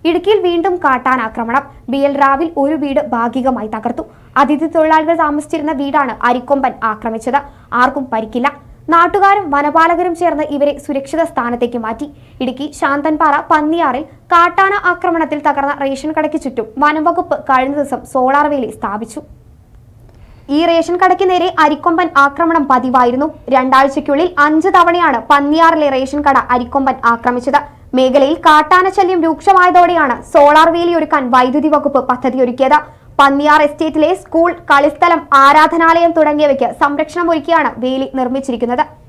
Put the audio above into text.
ഇടുക്കിയിൽ വീണ്ടും കാട്ടാനാക്രമണം B L റാവിൽ ഒരു വീട് ഭാഗികമായി തകർത്തു അതിഥി തൊഴിലാളികൾ താമസിച്ചിരുന്ന വീടാണ് അരിക്കൊമ്പൻ ആക്രമിച്ചത് ആർക്കും പരിക്കില്ല നാട്ടുകാരും വനപാലകരും ചേർന്ന് ഇവരെ സുരക്ഷിത സ്ഥാനത്തേക്ക് മാറ്റി ഇടുക്കി ശാന്തൻപാറ പന്നിയാറിൽ കാട്ടാന ആക്രമണത്തിൽ തകർന്ന റേഷൻ കടയ്ക്ക് ചുറ്റും വനംവകുപ്പ് കഴിഞ്ഞ ദിവസം സോളാർ വേലി സ്ഥാപിച്ചു ഈ റേഷൻ കടയ്ക്ക് നേരെ അരിക്കൊമ്പൻ ആക്രമണം പതിവായിരുന്നു രണ്ടാഴ്ചയ്ക്കുള്ളിൽ അഞ്ച് തവണയാണ് പന്നിയാറിലെ റേഷൻ കട അരിക്കൊമ്പൻ ആക്രമിച്ചത് മേഖലയിൽ കാട്ടാന ശല്യം രൂക്ഷമായതോടെയാണ് സോളാർ വേലി ഒരുക്കാൻ വൈദ്യുതി വകുപ്പ് പദ്ധതിയൊരുക്കിയത് പന്നിയാർ എസ്റ്റേറ്റിലെ സ്കൂൾ കളിസ്ഥലം ആരാധനാലയം തുടങ്ങിയവയ്ക്ക് സംരക്ഷണം ഒരുക്കിയാണ് വേലി നിർമ്മിച്ചിരിക്കുന്നത്